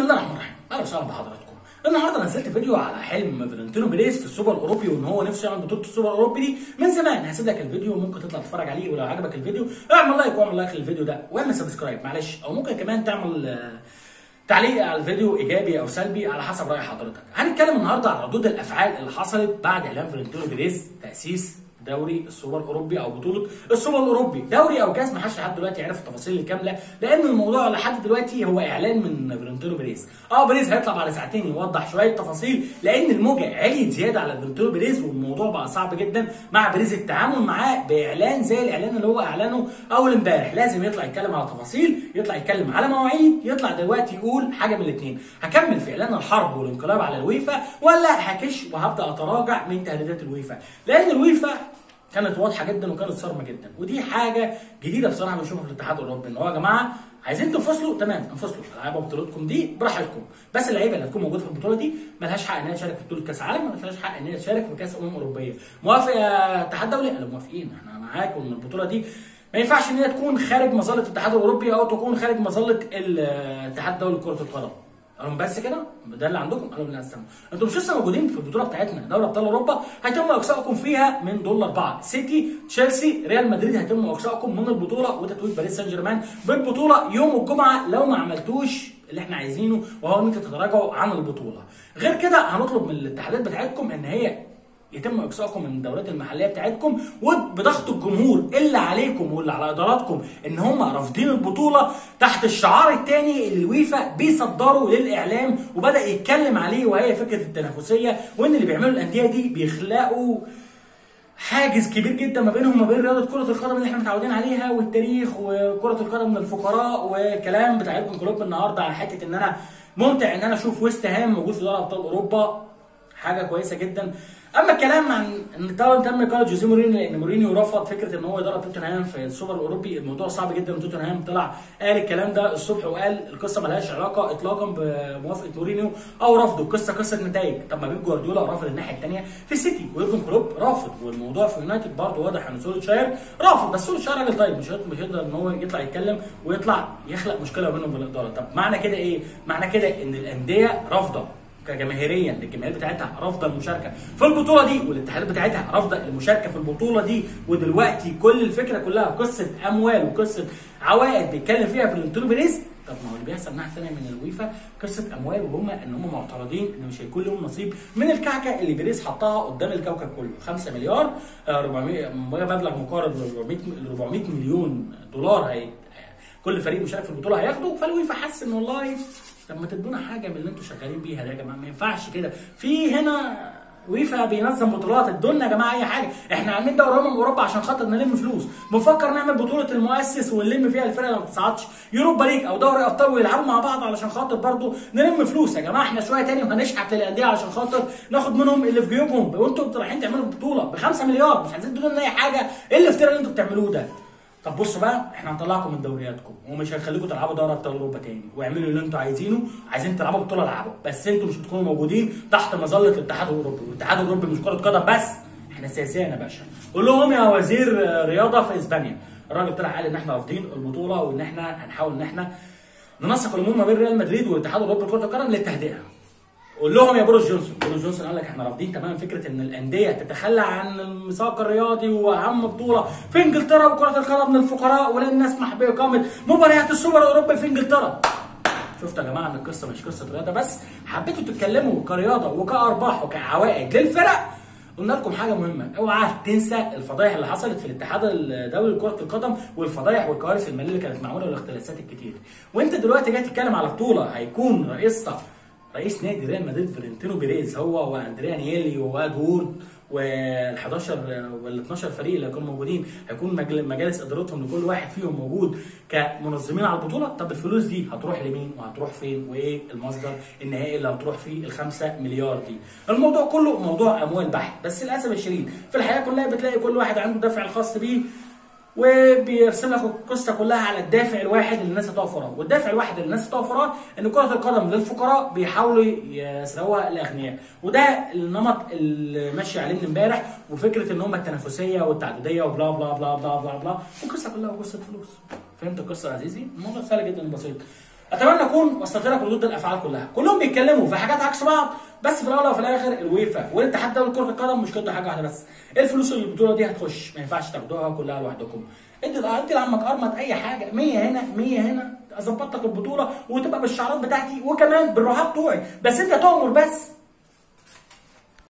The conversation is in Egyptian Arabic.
الله الرحمن الرحيم اهلا وسهلا بحضراتكم النهارده نزلت فيديو على حلم فالنتينو بيريز في السوبر الاوروبي وان هو نفسه يعمل بطوله السوبر الاوروبي دي من زمان هسيب لك الفيديو ممكن تطلع تتفرج عليه ولو عجبك الفيديو اعمل لايك واعمل لايك للفيديو ده واعمل سبسكرايب معلش او ممكن كمان تعمل آه، تعليق على الفيديو ايجابي او سلبي على حسب راي حضرتك هنتكلم النهارده على ردود الافعال اللي حصلت بعد اعلان فالنتينو بيريز تاسيس دوري السوبر الاوروبي او بطوله السوبر الاوروبي دوري او كاس ما حدش لحد دلوقتي عرف التفاصيل الكامله لان الموضوع لحد دلوقتي هو اعلان من فالنتينو بيريز اه بيريز هيطلع بعد ساعتين يوضح شويه تفاصيل لان الموجه عليت زياده على فالنتينو بيريز والموضوع بقى صعب جدا مع بيريز التعامل معاه باعلان زي الاعلان اللي هو اعلنه اول امبارح لازم يطلع يتكلم على تفاصيل يطلع يتكلم على مواعيد يطلع دلوقتي يقول حاجه من الاثنين هكمل في اعلان الحرب والانقلاب على الويفا ولا هكش وهبدا اتراجع من تهديدات الويفا لان الويفا كانت واضحه جدا وكانت صارمه جدا ودي حاجه جديده بصراحه بنشوفها في الاتحاد الاوروبي ان هو يا جماعه عايزين تنفصلوا تمام انفصلوا العبوا بطولتكم دي براحتكم بس اللعيبه اللي هتكون موجوده في البطوله دي ملهاش حق ان هي تشارك في بطوله كاس عالم ملهاش حق ان هي تشارك في كاس امم اوروبيه موافق يا اتحاد دولي انا موافقين احنا معاك وان البطوله دي ما ينفعش ان هي تكون خارج مظله الاتحاد الاوروبي او تكون خارج مظله الاتحاد الدولي لكره القدم قال لهم بس كده ده اللي عندكم قالوا لهم لا استنوا انتوا مش لسه موجودين في البطوله بتاعتنا دوري ابطال اوروبا هيتم اقصائكم فيها من دول اربعه سيتي تشيلسي ريال مدريد هيتم اقصائكم من البطوله وتتويج باريس سان جيرمان بالبطوله يوم الجمعه لو ما عملتوش اللي احنا عايزينه وهو ان انتوا تتراجعوا عن البطوله غير كده هنطلب من الاتحادات بتاعتكم ان هي يتم اقصائكم من الدورات المحليه بتاعتكم وبضغط الجمهور اللي عليكم واللي على اداراتكم ان هم رافضين البطوله تحت الشعار الثاني اللي الويفا بيصدره للاعلام وبدا يتكلم عليه وهي فكره التنافسيه وان اللي بيعملوا الانديه دي بيخلقوا حاجز كبير جدا ما بينهم وما بين رياضه كره القدم اللي احنا متعودين عليها والتاريخ وكره القدم من الفقراء والكلام بتاع يورجن كلوب النهارده على حته ان انا ممتع ان انا اشوف ويست هام موجود في دوري ابطال اوروبا حاجه كويسه جدا اما الكلام عن ان طبعا تم اقاله جوزيه مورينيو لان مورينيو رفض فكره ان هو يدرب توتنهام في السوبر الاوروبي الموضوع صعب جدا توتنهام طلع قال الكلام ده الصبح وقال القصه ملهاش علاقه اطلاقا بموافقه مورينيو او رفضه القصه قصه نتائج طب ما بيب جوارديولا رافض الناحيه الثانيه في السيتي ويورجن كلوب رافض والموضوع في يونايتد برضه واضح ان سولشاير رافض بس سولشاير راجل طيب مش مش هيقدر ان هو يطلع يتكلم ويطلع يخلق مشكله بينهم وبين الاداره طب معنى كده ايه؟ معنى كده ان الانديه رافضه كجماهيريا الجماهير بتاعتها رافضه المشاركه في البطوله دي والاتحادات بتاعتها رافضه المشاركه في البطوله دي ودلوقتي كل الفكره كلها قصه اموال وقصه عوائد بيتكلم فيها فلورنتينو بيريز طب ما هو اللي بيحصل الناحيه الثانيه من الويفا قصه اموال وهم ان هم معترضين ان مش هيكون لهم نصيب من الكعكه اللي بيريز حطها قدام الكوكب كله 5 مليار آه، 400 مبلغ مقارب ل 400 400 مليون دولار هي كل فريق مشارك في البطوله هياخده فالويفا حس ان والله طب ما تدونا حاجه من اللي انتوا شغالين بيها ده يا جماعه ما ينفعش كده في هنا ويفا بينظم بطولات ادونا يا جماعه اي حاجه احنا عاملين دوري امم اوروبا عشان خاطر نلم فلوس بنفكر نعمل بطوله المؤسس ونلم فيها الفرق اللي ما بتصعدش يوروبا ليج او دوري ابطال ويلعبوا مع بعض علشان خاطر برضه نلم فلوس يا جماعه احنا شويه تاني وهنشحت للانديه علشان خاطر ناخد منهم اللي في جيوبهم وانتوا رايحين تعملوا بطوله ب 5 مليار مش عايزين تدونا اي حاجه ايه الافتراء اللي انتوا بتعملوه ده طب بصوا بقى احنا هنطلعكم من دورياتكم ومش هنخليكم تلعبوا دوري ابطال اوروبا تاني واعملوا اللي انتوا عايزينه عايزين تلعبوا بطوله العبوا بس انتوا مش هتكونوا موجودين تحت مظله الاتحاد الاوروبي والاتحاد الاوروبي مش كره قدم بس احنا سياسيين يا باشا قول لهم يا وزير رياضه في اسبانيا الراجل طلع قال ان احنا رافضين البطوله وان احنا هنحاول ان احنا ننسق الامور ما بين ريال مدريد والاتحاد الاوروبي لكره القدم للتهدئه قول لهم يا بوريس جونسون بوريس جونسون قال لك احنا رافضين تماما فكره ان الانديه تتخلى عن الميثاق الرياضي واهم بطوله في انجلترا وكره القدم للفقراء ولن نسمح باقامه مباريات السوبر الاوروبي في انجلترا شفتوا يا جماعه ان القصه مش قصه رياضه بس حبيتوا تتكلموا كرياضه وكارباح وكعوائد للفرق قلنا لكم حاجه مهمه اوعى تنسى الفضايح اللي حصلت في الاتحاد الدولي لكره القدم والفضايح والكوارث الماليه اللي كانت معموله والاختلاسات الكتير وانت دلوقتي جاي تتكلم على بطوله هيكون رئيسها رئيس نادي ريال مدريد فلورنتينو بيريز هو واندريا نييلي وواد وورد وال 11 وال 12 فريق اللي هيكونوا موجودين هيكون مجل- مجالس ادارتهم لكل واحد فيهم موجود كمنظمين على البطوله طب الفلوس دي هتروح لمين وهتروح فين وايه المصدر النهائي اللي هتروح فيه ال 5 مليار دي الموضوع كله موضوع اموال بحت بس للاسف الشديد في الحياه كلها بتلاقي كل واحد عنده دافع الخاص بيه وبيرسم لك القصه كلها على الدافع الواحد اللي الناس هتقف وراه، والدافع الواحد اللي الناس هتقف وراه ان كره القدم للفقراء بيحاولوا يسرقوها الاغنياء، وده النمط اللي ماشي عليه من امبارح وفكره ان هم التنافسيه والتعدديه وبلا بلا بلا بلا بلا بلا والقصه كلها قصه فلوس. فهمت القصه يا عزيزي؟ الموضوع سهل جدا وبسيط. اتمنى اكون وصلت لك ردود الافعال كلها كلهم بيتكلموا في حاجات عكس بعض بس في الاول وفي الاخر الويفا والاتحاد الدولي لكره القدم مشكلته حاجه واحده بس الفلوس اللي البطوله دي هتخش ما ينفعش تاخدوها كلها لوحدكم ادي ادي لعمك ارمط اي حاجه 100 هنا 100 هنا اظبط لك البطوله وتبقى بالشعارات بتاعتي وكمان بالرعاه بتوعي بس انت تؤمر بس